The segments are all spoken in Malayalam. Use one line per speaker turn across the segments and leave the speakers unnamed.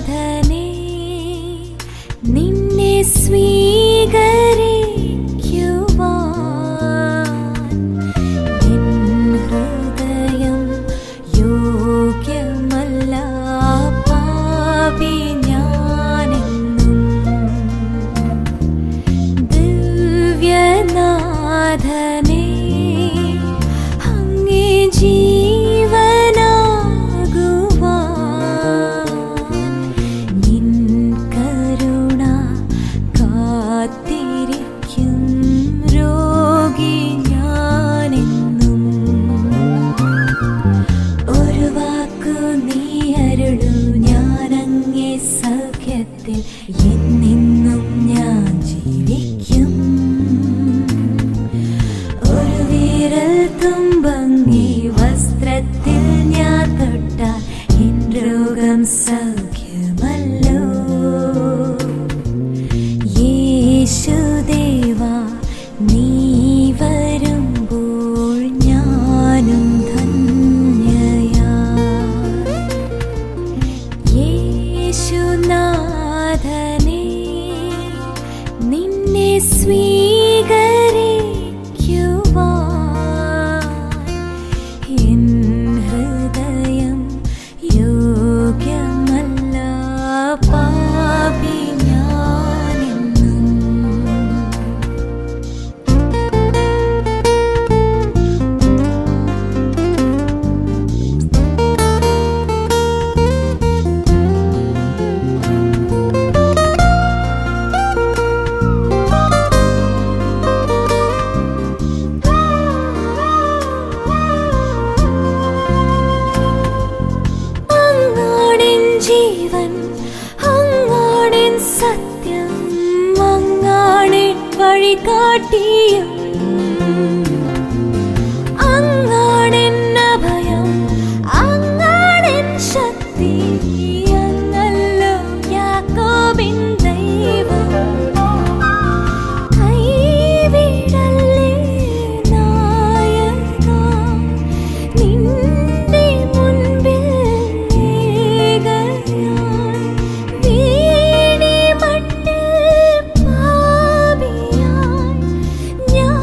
നാഥനേ നിന്നെ സ്വീകരിക്കുവാൻ എൻ ഹൃദയം യോഗ്യമല്ല പാപി ഞാനെന്നും ദിവ്യനാഥനേ അങ്ങേ ജീവനാകുവാൻ നിൻ കരുണ കാത്തിരിക്കും രോഗി ഞാനെന്നും ഒരു വാക്കു നീ അരുളു ഞാൻ അങ്ങേ സൗഖ്യത്തിൽ എന്നെന്നും ഞാൻ ജീവിക്കും ഒരു വിരൽ തുമ്പങ്ങി വസ്ത്രത്തിൽ ഞാൻ തൊട്ടാൽ എൻ രോഗം സൗഖ്യമല്ലോ യേശുദേവാ നീ വരുമ്പോൾ ഞാനും ധന്യയാ യേശുനാഥനേ നിന്നെ സ്വീകരിക്കുവാൻ എൻ ഹൃദയം യോഗ്യമല്ല പാപി ഞാനെന്നും അങ്ങാടിൻ ജീവൻ അങ്ങാടിൻ സത്യം അങ്ങാടിൻ വഴികാട്ടിയും അങ്ങാടിൻ അഭയം അങ്ങാടിൻ ശക്തി അങ്ങല്ലോ യാക്കോബിൻ ദൈവം കൈവിടല്ലേ നായകാ നിന്റെ മുൻപിൽ ഏകയായി വീണി മട്ടിൽ പാപിയായി ഞാൻ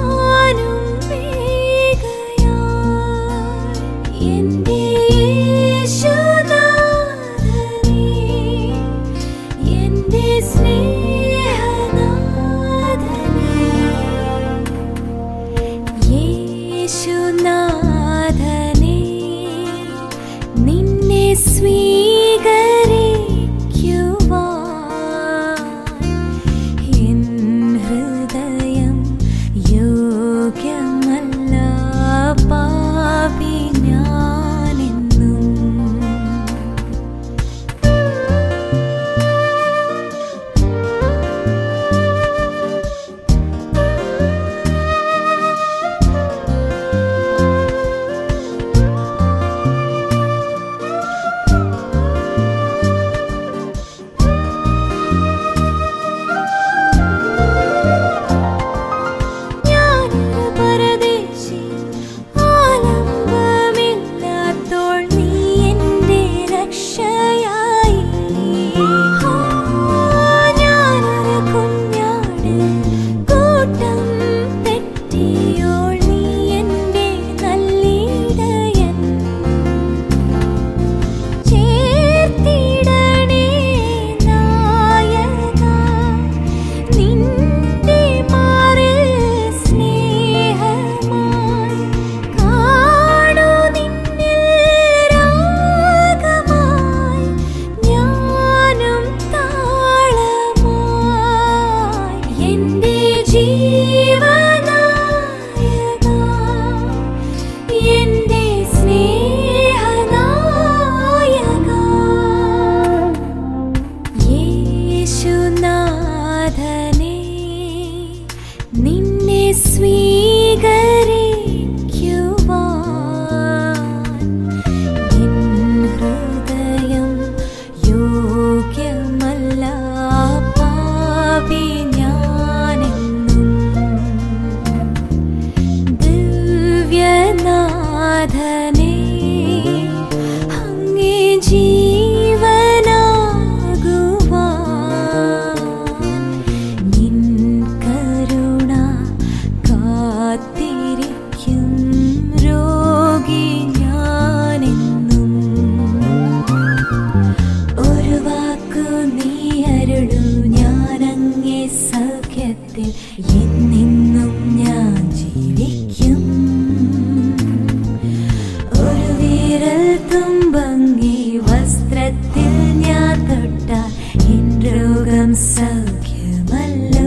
സൗഖ്യമല്ലോ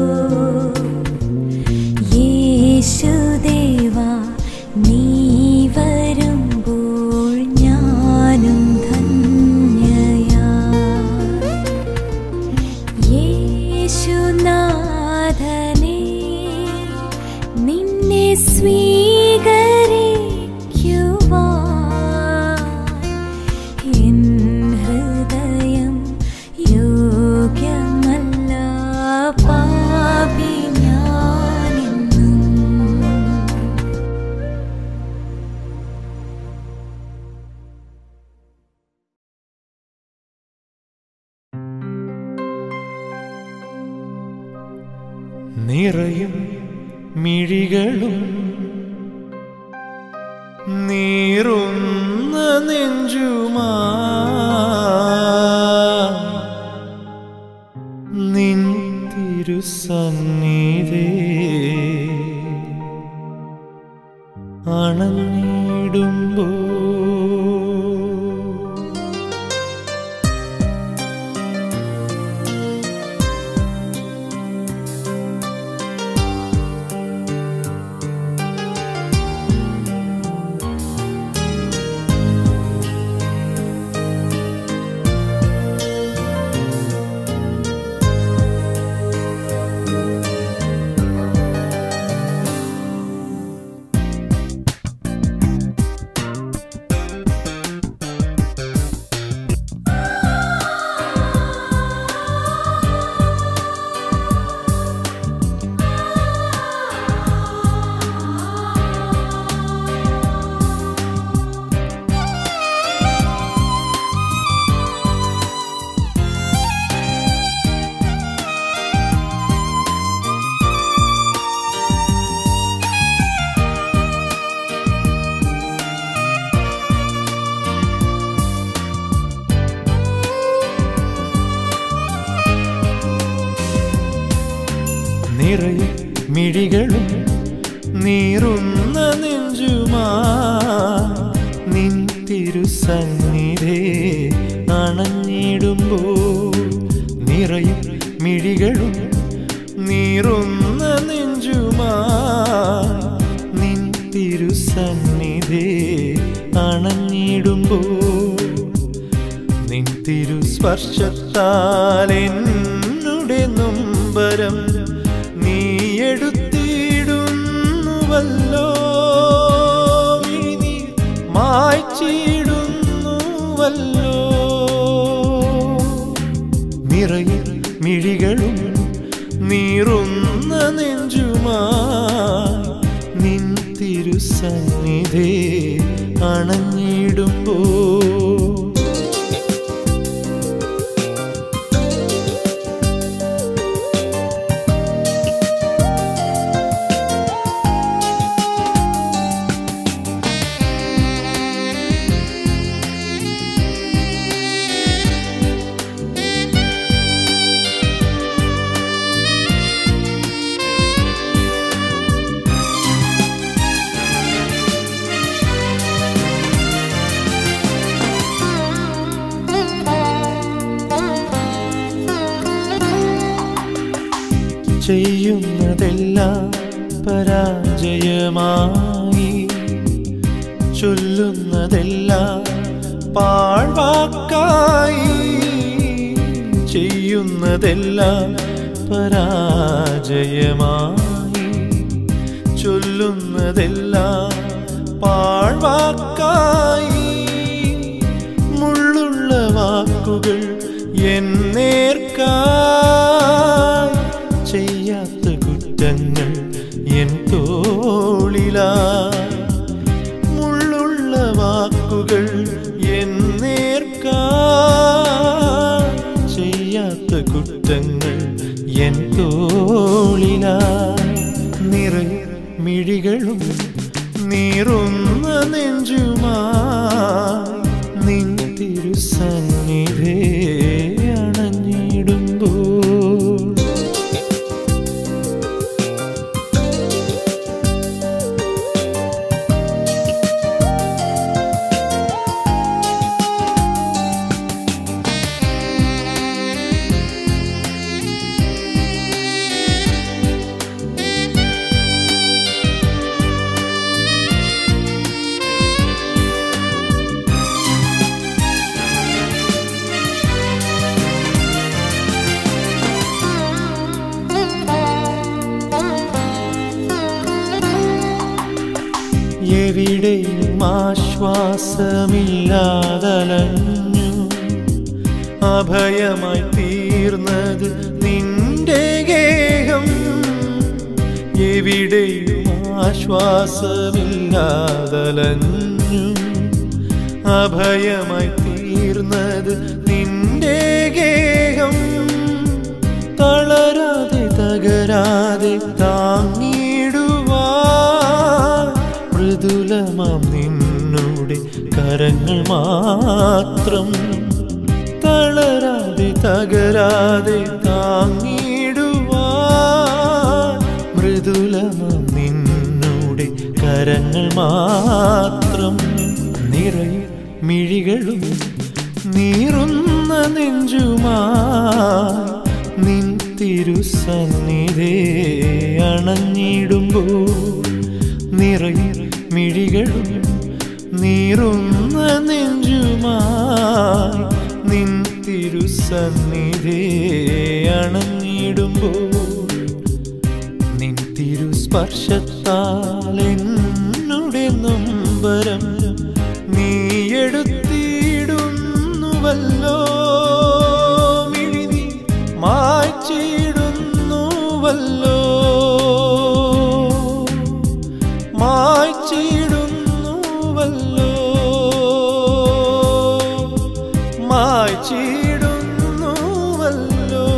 യേശുദേവാ നീ വരുമ്പോൾ ഞാനും ധന്യയാ യേശുനാഥനേ നിന്നെ സ്വീകരിക്കുവാൻ എൻ ഹൃദയം യോഗ്യമല്ല പാപി ഞാനെന്നും
നിറയും മിഴികളും നീറുന്ന നെഞ്ചുമാ നിൻ തിരുസന്നിധേ അണഞ്ഞിടുമ്പോ നിറയെ മിഴികളും നീറുന്ന നെഞ്ചുമാ നിൻ തിരുസന്നിധേ അണഞ്ഞിടുമ്പോ നിറയെ മിഴികളും നീറുന്ന നെഞ്ചുമാ നിൻ തിരുസന്നിധേ അണഞ്ഞിടുമ്പോ നിൻ തിരുസ്പർശത്താൽ എന്നുടെ നൊമ്പരം നീ എടുത്തിടുന്നുവല്ലോ നീ മായ്ച്ചിടുന്നുവല്ലോ നിറയെ മിഴികളും നീറുന്ന നെഞ്ചുമാ നിൻ തിരുസന്നിധേ അണഞ്ഞിടുമ്പോ ചെയ്യുന്നതെല്ലാം പരാജയമായി ചൊല്ലുന്നതെല്ലാം പാഴ്വാക്കായി ചെയ്യുന്നതെല്ലാം പരാജയമായി ചൊല്ലുന്നതെല്ലാം പാഴ്വാക്കായി മുള്ളുള്ള വാക്കുകൾ എന്നേർക്കായി ചെയ്യാത്ത കുറ്റങ്ങൾ എൻ തോളിലായി മുള്ളുള്ള വാക്കുകൾ എന്നേർക്കായി ചെയ്യാത്ത കുറ്റങ്ങൾ എൻ തോളിലായി നിറയെ മിഴികളും നീറുന്ന നെഞ്ചുമായി നിൻ തിരുസന്നിധേ അണഞ്ഞിടുമ്പോൾ ആശ്വാസമില്ലാതലഞ്ഞു അഭയമായി തീർന്നത് നിന്റെ ഗേഹം എവിടെയും ആശ്വാസമില്ലാതലഞ്ഞു അഭയമായി തീർന്നത് നിന്റെ ഗേഹം തളരാതെ തകരാതെ താങ്ങിടുവാൻ മൃദുലമാം നിന്നുടെ കരങ്ങൾ മാത്രം തളരാതെ തകരാതെ താങ്ങിടുവാൻ മൃദുലമാം നിന്നുടെ കരങ്ങൾ മാത്രം നിറയും മിഴികളും നീറുന്ന നെഞ്ചുമാ നിൻ തിരുസന്നിധേ അണഞ്ഞിടുമ്പോൾ നിറയും മിഴികളും നീറുന്ന നെഞ്ചുമായി നിൻ തിരുസന്നിധേ അണഞ്ഞിടുമ്പോൾ നിൻ തിരുസ്പർശത്താൽ എന്നുടെ നൊമ്പരം നീ എടുത്തിടുന്നുവല്ലോ മിഴിനി മായ്ച്ചിടുന്നുവല്ലോ മായ്ച്ചിടുന്നുവല്ലോ മായ്ച്ചിടുന്നുവല്ലോ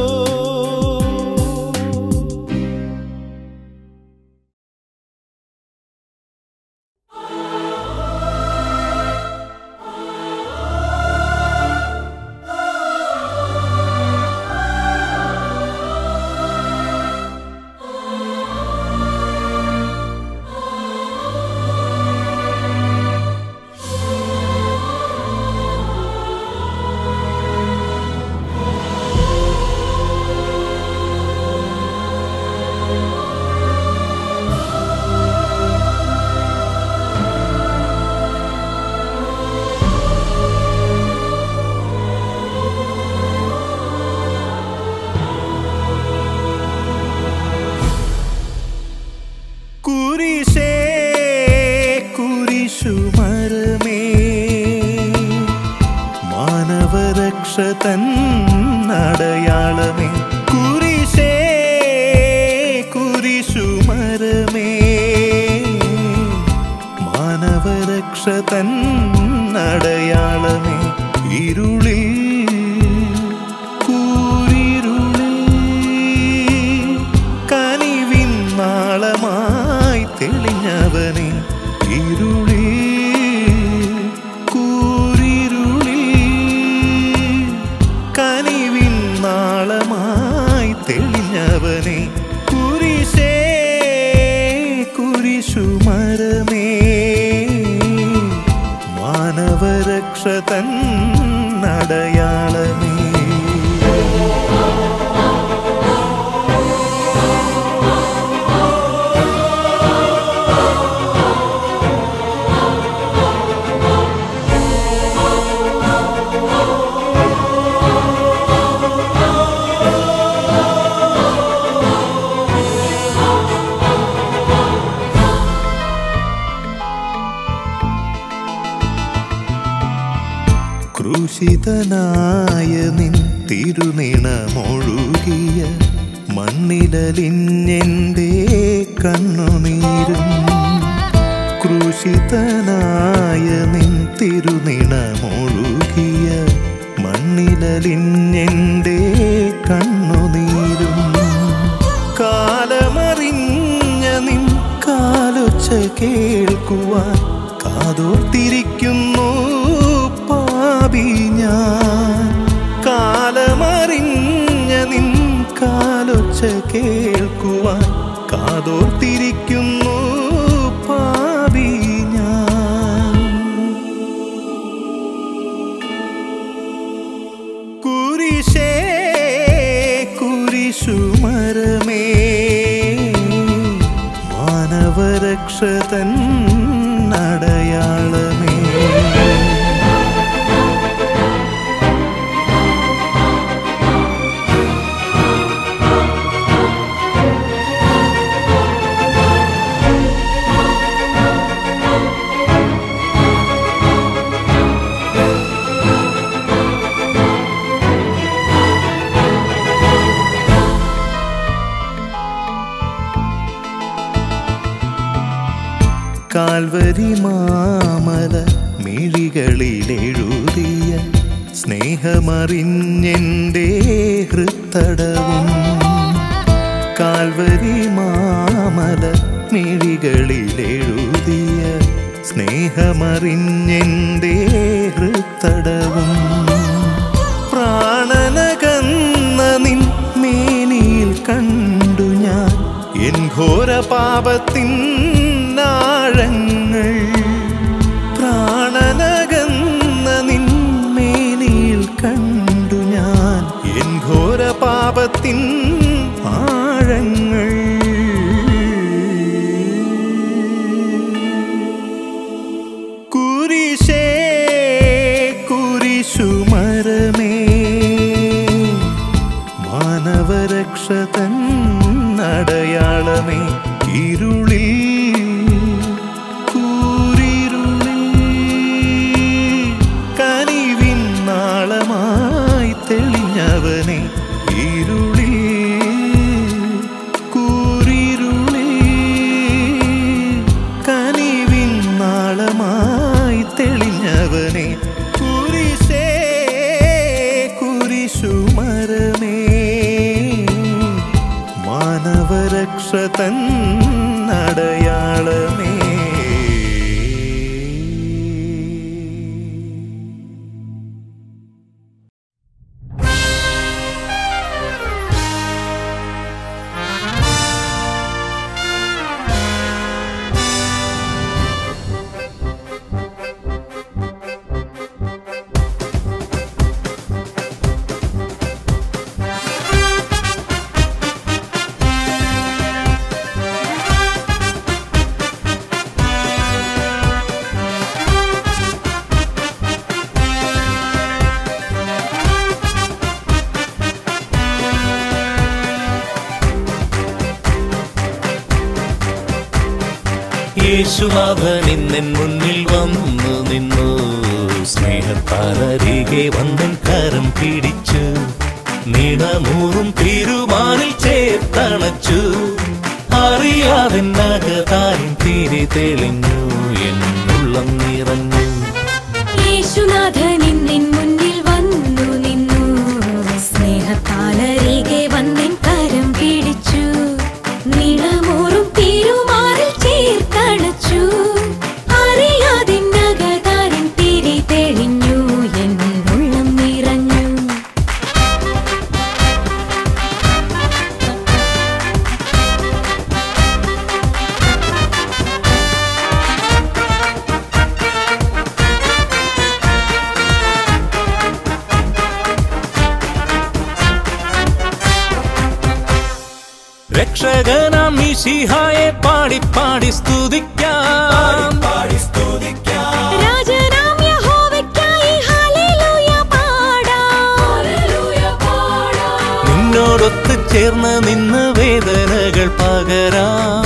കുരിശേ കുരിശുമരമേ മാനവരക്ഷ തന്നടയാളമേ കുരിശേ കുരിശുമരമേ മാനവരക്ഷ തന്നടയാളമേ ഇരുളിൽ കൂരിരുളിൽ കനിവിൻ നാളമായി തെളിഞ്ഞവനെ ഇരുളിൽ കൂരിരുളിൽ കനിവിൻ നാളമായി തെളിഞ്ഞവനെ കുരിശേ കുരിശുമരമേ മാനവരക്ഷ തന്നടയാളമേ ക്രൂശിതനായ നിൻ തിരുനിണമൊഴുകിയ മണ്ണിലലിഞ്ഞെൻ്റെ കണ്ണുനീരും ക്രൂശിതനായ നിൻ തിരുനിണമൊഴുകിയ മണ്ണിലലിഞ്ഞെൻ്റെ കണ്ണുനീരും കാലമറിഞ്ഞ നിൻ കാലൊച്ച കേൾക്കുവാൻ കാതോർത്തിരിക്കുന്നു പാപി ഞാൻ കാലമറിഞ്ഞ നിൻ കാലൊച്ച കേൾക്കുവാൻ കാതോർത്തിരിക്കുന്നു പാപി ഞാൻ കുരിശേ കുരിശുമരമേ മാനവരക്ഷതൻ അടയാളമേ കാൽവരി മാമല മിഴികളിലെഴുതിയ സ്നേഹമറിഞ്ഞെൻ്റെ ഹൃത്തടവും കാൽവരി മാമല മിഴികളിലെഴുതിയ സ്നേഹമറിഞ്ഞെൻ്റെ ഹൃത്തടവും പ്രാണനകന്ന നിൻ മേനിയിൽ കണ്ടു ഞാൻ എൻ ഘോര പാപത്തിൻ ആഴങ്ങൾ പ്രാണനകന്ന നിൻ മേനിയിൽ കണ്ടു ഞാൻ എൻ ഘോര പാപത്തിൻ ആഴങ്ങൾ കുരിശേ കുരിശുമരമേ മാനവരക്ഷതൻ അടയാളമേ ഇരുളിൽ കൂരിരുളിൽ കനിവിൻ നാളമായി തെളിഞ്ഞവനെ ഇരുളിൽ കൂരിരുളിൽ കനിവിൻ നാളമായി തെളിഞ്ഞവനെ കുരിശേ കുരിശുമരമേ മാനവരക്ഷതൻ അടയാളമേ
യേശുനാഥൻ ഇന്നെൻ മുന്നിൽ വന്നു നിന്നു സ്നേഹത്താലരികെ വന്നൻ കരം പിടിച്ചു നീണമൂറും തിരുമാറിൽ ചേർത്തണച്ചു അറിയാതെ നഗതാരിൻ തിരി തെളിഞ്ഞു എന്നുള്ളം നിറഞ്ഞു
യേശുനാഥൻ ഇന്നിൻ മുന്നിൽ വന്നു നിന്നു സ്നേഹത്താലരികെ വന്നിൻ കരം പിടിച്ചു നിളമൂറും തിരുമാറിൽ ചേർത്തണച്ചു അറിയാതെ നഗതാരൻ തിരി തെളിഞ്ഞു എന്നുള്ളം നിറഞ്ഞു
രക്ഷകനാം മിശിഹായെ പാടി പാടി സ്തുതിക്കാം
രാജനാം യഹോവയ്ക്കായി ഹല്ലേലൂയ പാടാം
നിന്നോടൊത്ത് ചേർന്ന് നിന്ന് വേദനകൾ പകരാം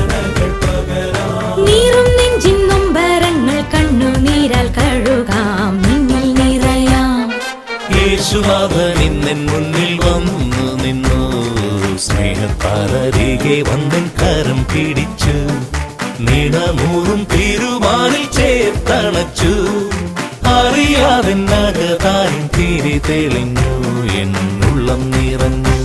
നീറും നെഞ്ചിൻ നൊമ്പരങ്ങൾ കണ്ണുനീരാൽ കഴുകാം നിന്നിൽ നിറയാം
യേശുനാഥൻ ഇന്നെൻ മുന്നിൽ വന്നു നിന്നു സ്നേഹത്താലരികെ വന്നൻ കരം പിടിച്ചു നീണമൂറും തിരുമാറിൽ ചേർത്തണച്ചു അറിയാതെ നഗതാരിൻ തിരി തെളിഞ്ഞു എന്നുള്ളം നിറഞ്ഞു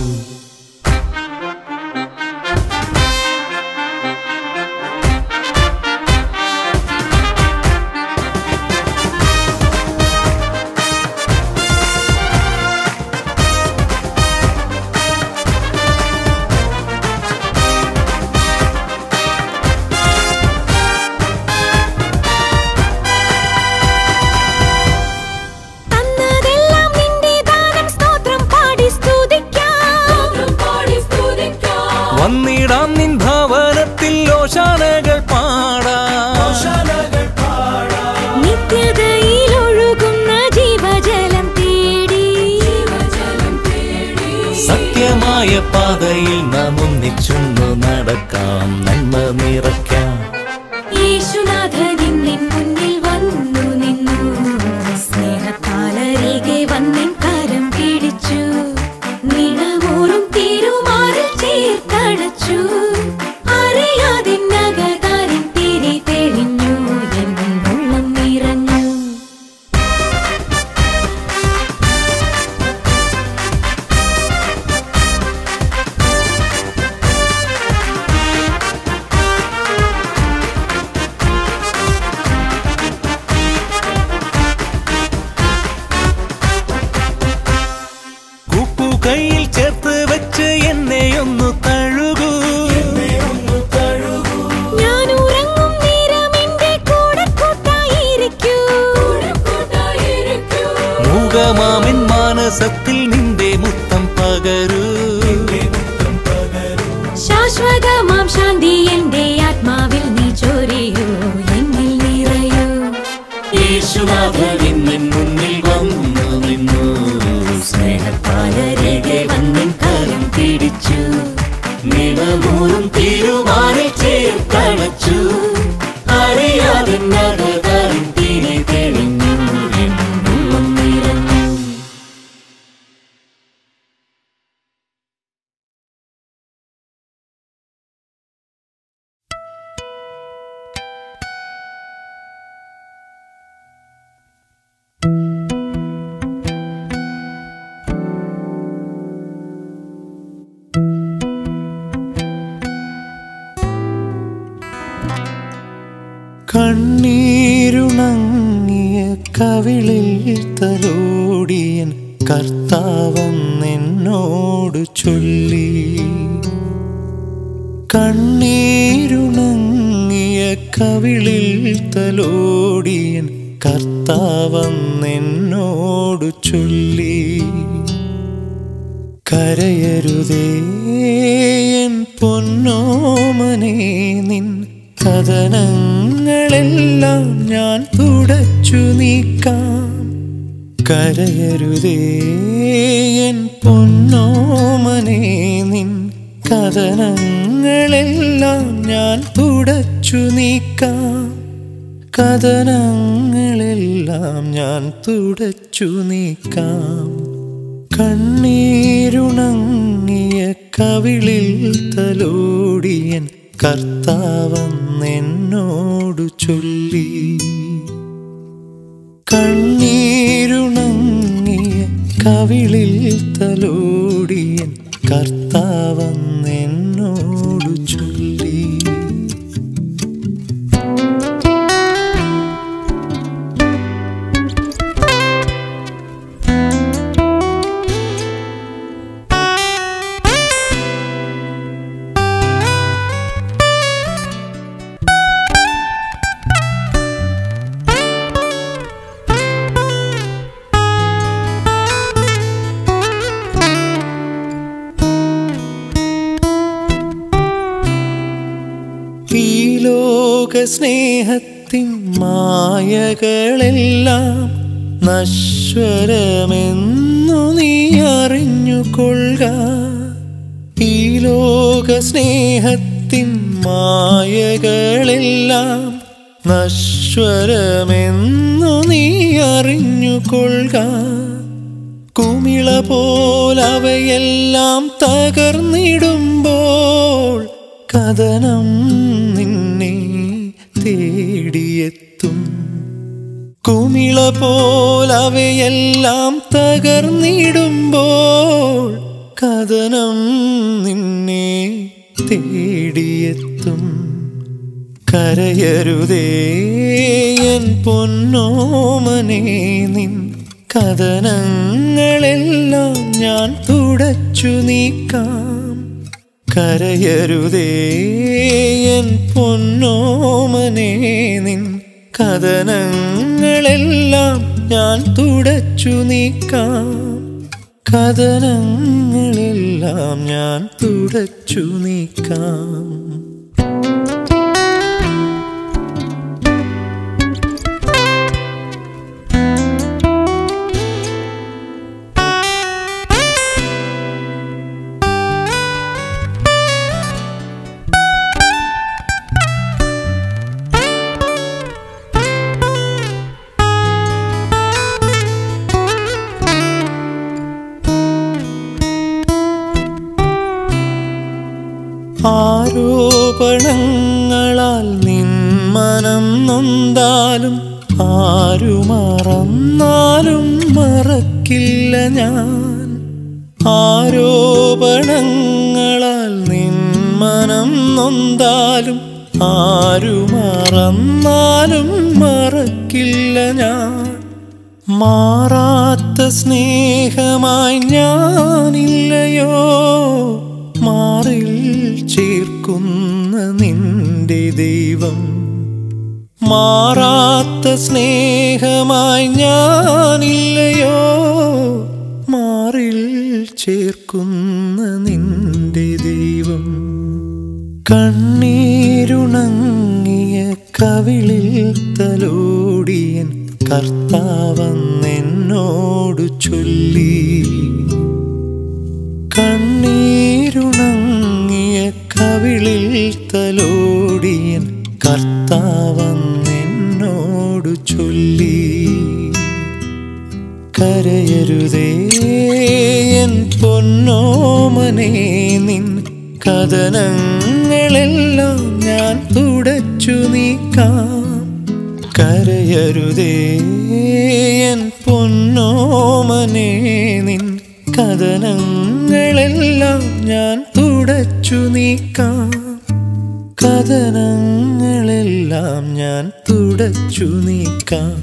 തന്നതെല്ലാം നിന്റെ ദാനം സ്തോത്രം പാടി സ്തുതിക്കാം
വന്നിടാം നിൻ ഭവനത്തിൽ ഓശാനകൾ പാടാം
നിത്യതയിൽ ഒഴുകുന്ന ജീവജലം തേടി
സത്യമായ പാതയിൽ നാം ഒന്നിച്ചൊന്നു നടക്കാം നന്മ നിറയ്ക്കാം
യേശുനാഥൻ ഇന്നിൻ മുന്നിൽ വന്നു നിന്നു സ്നേഹത്താലരികെ വന്നിൻ കരം പിടിച്ചു നിണമൂറും തിരുമാറിൽ ചേർത്തണച്ചു അറിയാതെ നഗതാരിൻ തിരി തെളിഞ്ഞു
കയ്യിൽ ചേർത്ത് വെച്ച് എന്നെ ഒന്ന് തഴുകൂ
ഞാൻ ഉറങ്ങും നേരം എന്റെ കൂടെ കൂട്ടായിരിക്കൂ
മൂകമാമിൻ മാനസത്തിൽ നിന്റെ മുത്തം പകരൂ
ശാശ്വതമാം ശാന്തി എന്റെ ആത്മാവിൽ നീ ചൊരിയൂ എന്നിൽ നിറയൂ
യേശുനാഥൻ മുന്നിൽ വന്നു നിന്നു സ്നേഹത്താലരികെ വന്നിൻ കരം പിടിച്ചു നിലമൂറും തീരുമാനം ചേർത്തണച്ചു അറിയാതെ നഗതാരും തിരി തെളിഞ്ഞു എന്നും നിറഞ്ഞു
കണ്ണീരുണങ്ങിയ കവിളിൽ തലോടിയൻ കർത്താവെന്നോട് ചൊല്ലി കണ്ണീരുണങ്ങിയ കവിളിൽ തലോടിയൻ കർത്താവെന്നോട് ചൊല്ലി കരയരുതേ എൻ പൊന്നോമനെ നിൻ കഥനങ്ങളെല്ലാം ഞാൻ തുടച്ചു നീക്കാം കരയരുതേ എൻ പൊന്നോമനെ നിൻ കഥനങ്ങളെല്ലാം ഞാൻ തുടച്ചു നീക്കാം കഥനങ്ങളെല്ലാം ഞാൻ തുടച്ചു നീക്കാം കണ്ണീരുണങ്ങിയ കവിളിൽ തലോടിയൻ കർത്താവെന്നോട് ചൊല്ലി കണ്ണീരുണങ്ങിയ കവിളിൽ തലോടിയൻ കർത്താവെന്നോട് ചൊല്ലി ഈ ലോക സ്നേഹത്തിൻ മായകളെല്ലാം നശ്വരമെന്നു നീ അറിഞ്ഞുകൊള്ളുക ഈ ലോക സ്നേഹത്തിൻ മായകളെല്ലാം നശ്വരമെന്നു നീ അറിഞ്ഞുകൊള്ളുക കുമിള പോലവയെല്ലാം തകർന്നിടുമ്പോൾ കഥനം നിന്നെ തേടിയെത്തും കുമിള പോലവയെല്ലാം തകർന്നിടുമ്പോൾ കഥനം നിന്നെ തേടിയെത്തും കരയരുതേ എൻ പൊന്നോമനെ നിൻ കഥനങ്ങളെല്ലാം ഞാൻ തുടച്ചു നീക്കാം കരയരുതേ എൻ പൊന്നോമനെ നിൻ കഥനങ്ങളെല്ലാം ഞാൻ തുടച്ചു നീക്കാം കഥനങ്ങളെല്ലാം ഞാൻ തുടച്ചു നീക്കാം ആരോപണങ്ങളാൽ നിൻ മനം നൊന്താലും ആരു മറന്നാലും മറക്കില്ല ഞാൻ ആരോപണങ്ങളാൽ നിൻ മനം നൊന്താലും ആരു മറന്നാലും മറക്കില്ല ഞാൻ മാറാത്ത സ്നേഹമായി ഞാനില്ലയോ മാറിൽ ചേർക്കുന്ന നിന്റെ ദൈവം മാറാത്ത സ്നേഹമായി ഞാനില്ലയോ മാറിൽ ചേർക്കുന്ന നിന്റെ ദൈവം കണ്ണീരുണങ്ങിയ കവിളിൽ തലോടിയൻ കർത്താവെന്നോടു ചൊല്ലി കണ്ണീരുണങ്ങിയ കവിളിൽ തലോടിയൻ കർത്താവെന്നോടു ചൊല്ലി കരയരുതേ എൻ പൊന്നോമനെ നിൻ കഥനങ്ങളെല്ലാം ഞാൻ തുടച്ചു നീക്കാം കരയരുതേ എൻ പൊന്നോമനെ നിൻ കഥനങ്ങളെല്ലാം ഞാൻ തുടച്ചു നീക്കാം കഥനങ്ങളെല്ലാം ഞാൻ തുടച്ചു നീക്കാം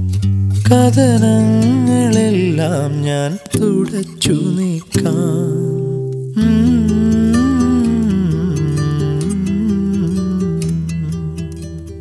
കഥനങ്ങളെല്ലാം ഞാൻ തുടച്ചു നീക്കാം ഉം.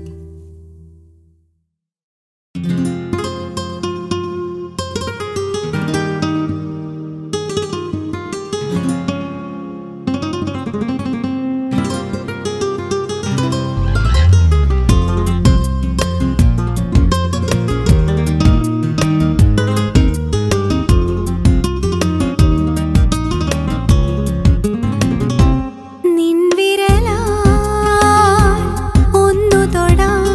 നിൻവിരലാൽ ഒന്നു തൊടാൻ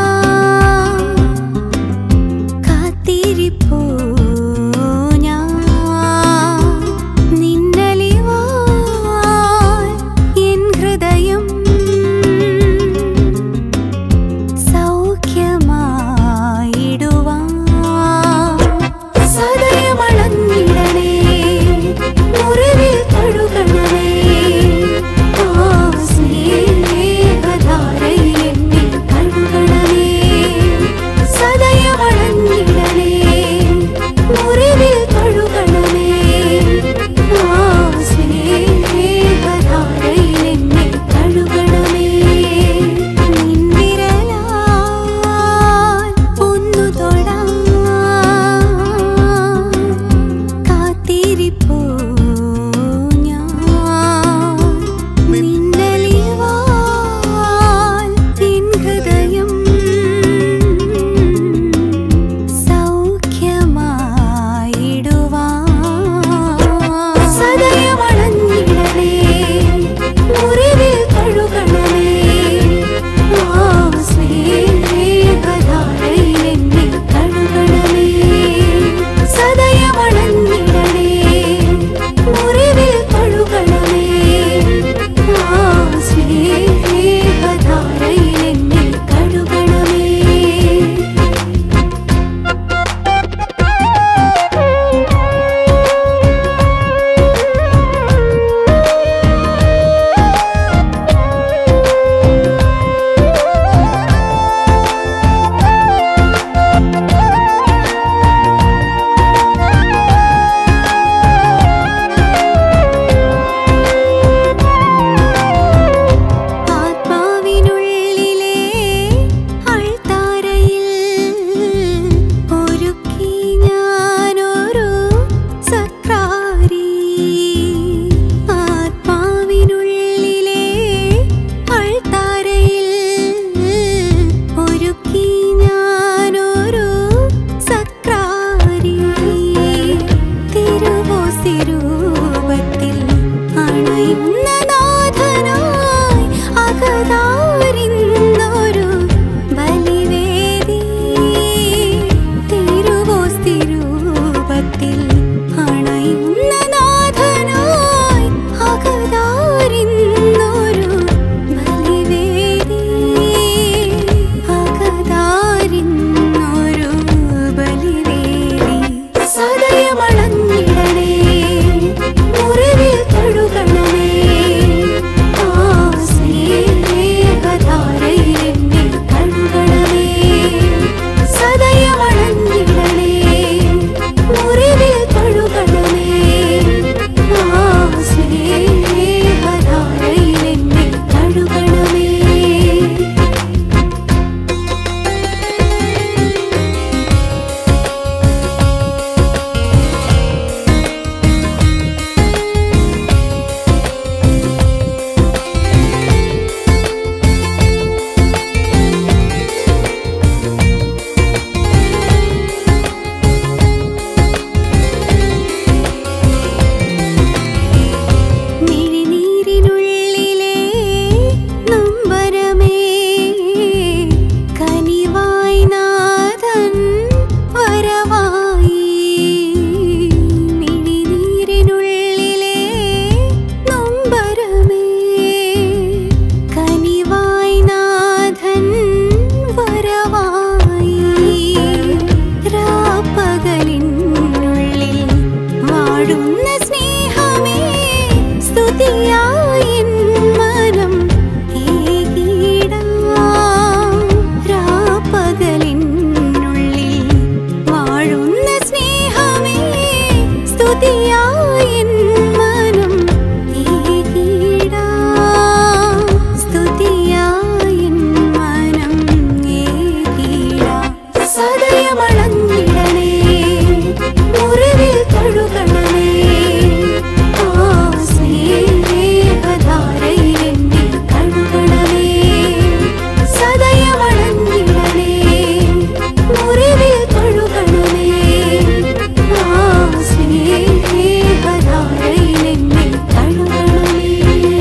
കാത്തിരിപ്പൂ ഞാൻ നിന്നലിവാൽ എൻ ഹൃദയം സൗഖ്യമായിടുവാൻ സദയമളന്നിടണേ മുറിവിൽ തൊഴുകണമേ ആ സ്നേഹധാരയിൽ എന്നെ കഴുകണമേ സദയമളന്നിടണേ മുറിവിൽ തൊഴുകണമേ ആ സ്നേഹധാരയിൽ എന്നെ കഴുകണമേ നിൻവിരലാൽ ഒന്നു തൊടാൻ കാത്തിരിപ്പൂ ഞാൻ നിന്നലിവാൽ എൻ ഹൃദയം സൗഖ്യമായിടുവാൻ സദയമളഞ്ഞിടണേ മുറിവിൽ കഴുകണമേ ആ സ്നേഹധാരയിൽ എന്നെ കഴുകണമേ സദയമളഞ്ഞിടണേ വാഴുന്ന സ്നേഹമേ സ്തുതിയായി എൻ മനം ഏകിടാം. രാപ്പകലിനുള്ളിൽ വാഴുന്ന സ്നേഹമേ സ്തുതിയായി എൻ മനം ഏകിടാം. സ്തുതിയായി എൻ മനം ഏകിടാം. സദയമണഞ്ഞിടണേ മുറിവിൽ കഴുകണമേ ആ സ്നേഹധാരയിൽ എന്നെ കഴുകണമേ സദയമണഞ്ഞിടണേ മുറിവിൽ കഴുകണമേ ആ സ്നേഹധാരയിൽ എന്നെ കഴുകണമേ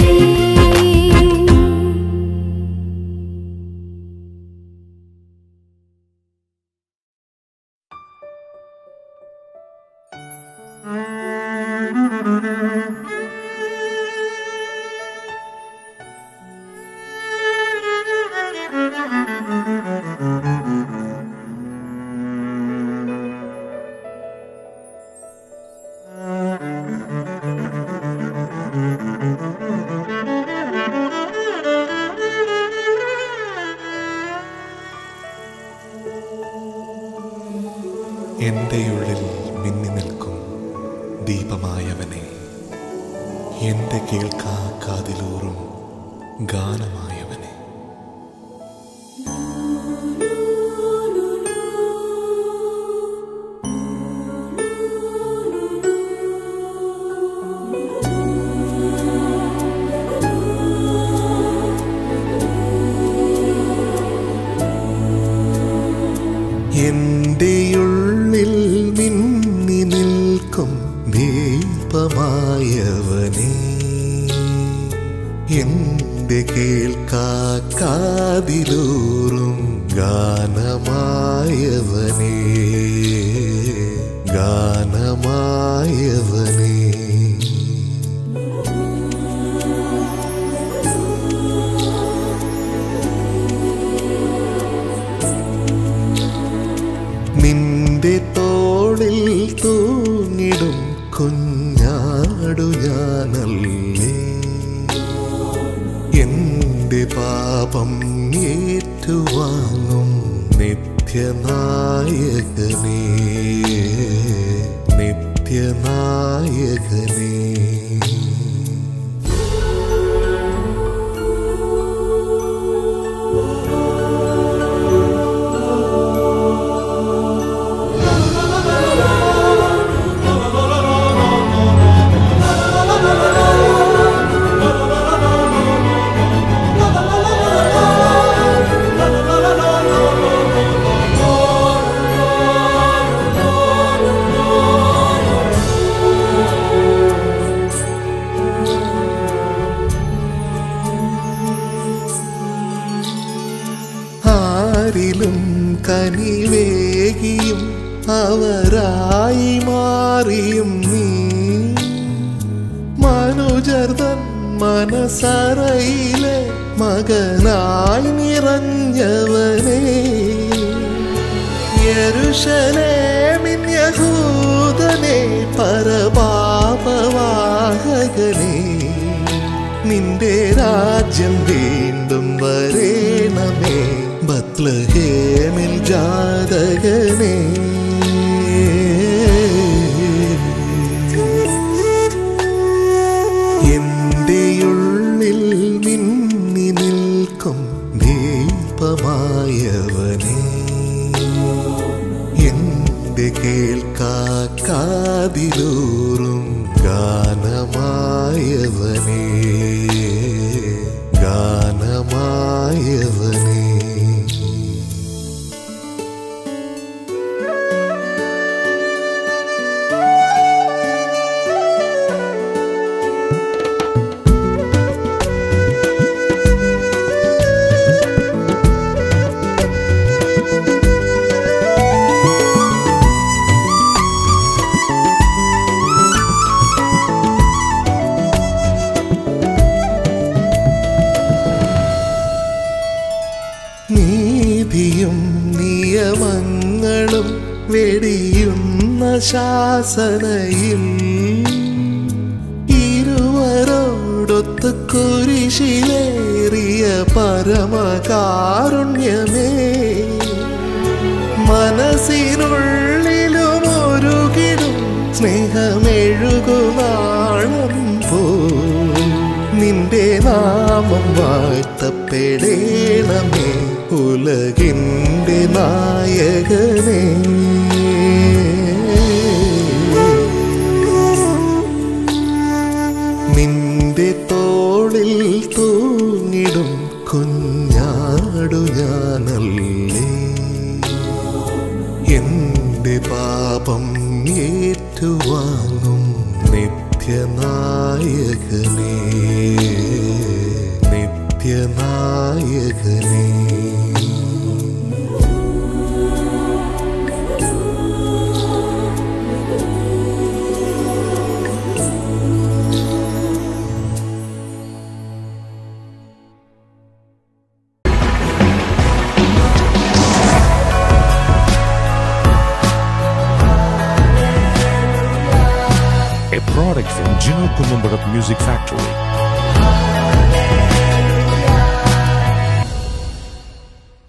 എൻ്റെ ഉള്ളിൽ മിന്നി നിൽക്കും ദീപമായവനെ എൻ്റെ കേൾക്കാ കാതിലൂറും ഗാനമായവനെ എൻ്റെ ഉള്ളിൽ മിന്നി നിൽക്കും ദീപമായവനെ എൻ്റെ കേൾക്കാ കാതിലൂറും ഗാനമായവനെ ഗാനമായവനെ നിന്റെ തോളിൽ തൂങ്ങിടും കുഞ്ഞാടു ഞാനല്ലേ എന്റെ പാപം ഏറ്റുവാങ്ങും നിത്യനായകനേ നിത്യനായകനേ ആരിലും കനിവേകിയും അവരായി മാറിയും നീ മനുജർതൻ മനസറയിലെ മകനായി നിറഞ്ഞവനെ യരുഷലേമിൻ യഹൂദനെ പരപാപവാഹകനെ നിന്റെ രാജ്യം വീണ്ടും വരേണമേ ബത്ലഹേമിൽ ജാതകനെ എന്റെ ഉള്ളിൽ മിന്നി നിൽക്കും ദീപമായവനെ എന്റെ കേൾക്കാ കാതിലൂറും ഗാനമായവനെ ഗാനമായവനെ നീതിയും നിയമങ്ങളും വെടിയുന്ന ശാസനയിൽ കുരിശിലേറിയ പരമകാരുണ്യമേ മനസ്സിനുള്ളിലും ഒരുകിടും സ്നേഹമെഴുകുനാളം പോ നിന്റെ നാമം വാഴ്ത്തപ്പെടേണമേ ഉലകിൻ്റെ നായകനേ നിന്റെ തോളിൽ തൂങ്ങിടും കുഞ്ഞാടു ഞാനല്ലേ എന്റെ പാപം ഏറ്റുവാങ്ങും നിത്യനായകനേ നിത്യനായകനേ
a product from Gino Columbarat Music Factory.